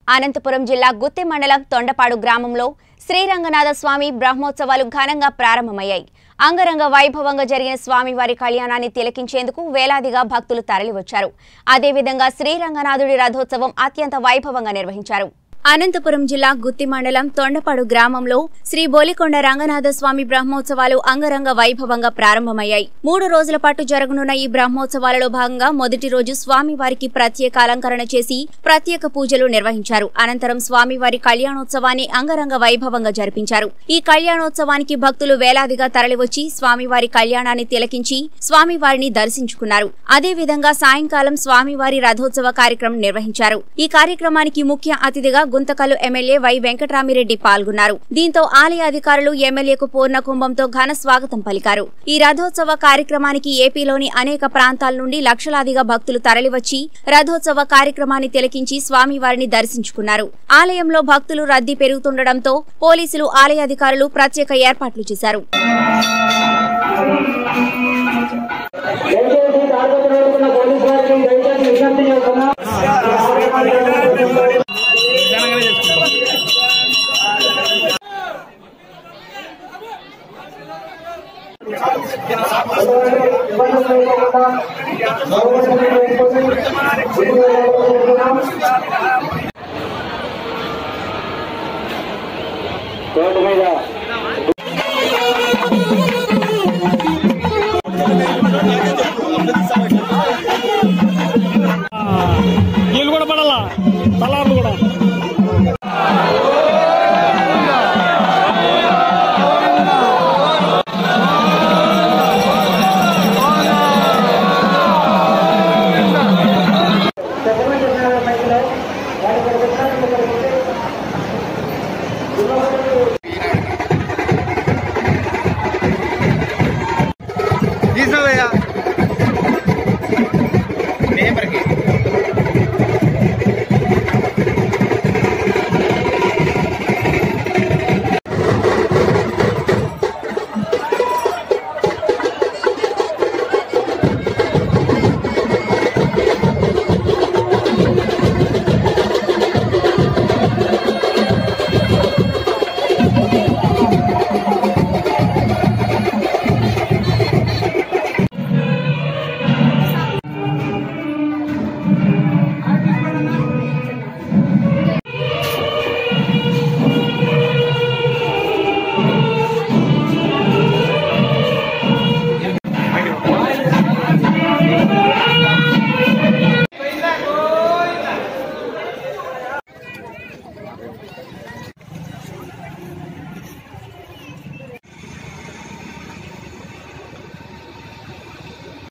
అనంతపురం జిల్లా గుత్తి మండలం తొండపాడు గ్రామంలో శ్రీరంగనాథ స్వామి బ్రహ్మోత్సవాలు ఘనంగా ప్రారంభమయ్యాయి అంగరంగ వైభవంగా జరిగిన స్వామివారి కళ్యాణాన్ని తిలకించేందుకు వేలాదిగా భక్తులు తరలివచ్చారు అదేవిధంగా శ్రీరంగనాథుడి రథోత్సవం అత్యంత వైభవంగా నిర్వహించారు అనంతపురం జిల్లా గుత్తి మండలం తొండపాడు గ్రామంలో శ్రీ బోలికొండ రంగనాథ స్వామి బ్రహ్మోత్సవాలు అంగరంగ వైభవంగా ప్రారంభమయ్యాయి మూడు రోజుల పాటు జరగనున్న ఈ బ్రహ్మోత్సవాలలో భాగంగా మొదటి రోజు స్వామివారికి ప్రత్యేక అలంకరణ చేసి ప్రత్యేక పూజలు నిర్వహించారు అనంతరం స్వామివారి కళ్యాణోత్సవాన్ని అంగరంగ వైభవంగా జరిపించారు ఈ కళ్యాణోత్సవానికి భక్తులు వేలాదిగా తరలివచ్చి స్వామివారి కళ్యాణాన్ని తిలకించి స్వామివారిని దర్శించుకున్నారు అదేవిధంగా సాయంకాలం స్వామివారి రథోత్సవ కార్యక్రమం నిర్వహించారు ఈ కార్యక్రమానికి ముఖ్య అతిథిగా గుంతకల్లు ఎమ్మెల్యే వై వెంకటరామిరెడ్డి పాల్గొన్నారు దీంతో ఆలయ అధికారులు ఎమ్మెల్యేకు పూర్ణ కుంభంతో ఘన స్వాగతం పలికారు ఈ రథోత్సవ కార్యక్రమానికి ఏపీలోని అనేక ప్రాంతాల నుండి లక్షలాదిగా భక్తులు తరలివచ్చి రథోత్సవ కార్యక్రమాన్ని తిలకించి స్వామివారిని దర్శించుకున్నారు ఆలయంలో భక్తులు రద్దీ పెరుగుతుండటంతో పోలీసులు ఆలయ అధికారులు ప్రత్యేక ఏర్పాట్లు చేశారు దయచేసి తాడిపత్రి వెళ్తున్న పోలీసు వారికి దయచేసి విజ్ఞప్తి చేస్తున్నా ఇబ్బందులు లేకుండా గవర్నమెంట్ వేసుకొని ముందుకు వెళ్ళాలనుకుంటున్నాం. రోడ్డు మీద